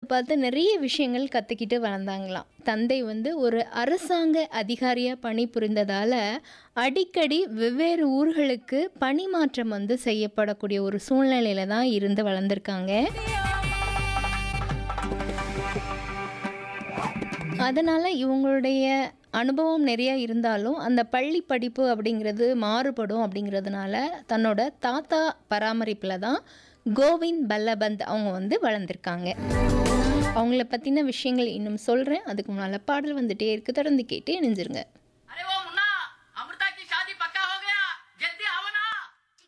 பார்த்து நிறைய விஷயங்கள் கற்றுக்கிட்டு வளர்ந்தாங்களாம் தந்தை வந்து ஒரு அரசாங்க அதிகாரியாக பணிபுரிந்ததால் அடிக்கடி வெவ்வேறு ஊர்களுக்கு பணிமாற்றம் வந்து செய்யப்படக்கூடிய ஒரு சூழ்நிலையில தான் இருந்து வளர்ந்துருக்காங்க அதனால் இவங்களுடைய அனுபவம் நிறைய இருந்தாலும் அந்த பள்ளி படிப்பு அப்படிங்கிறது மாறுபடும் அப்படிங்கிறதுனால தன்னோட தாத்தா பராமரிப்பில் தான் கோவிந்த் பல்லபந்த் அவங்க வந்து வளர்ந்துருக்காங்க அவங்கள பற்றின விஷயங்கள் இன்னும் சொல்கிறேன் அதுக்கு முன்னால் பாடல் வந்துட்டே இருக்கு தொடர்ந்து கேட்டு இணைஞ்சிருங்க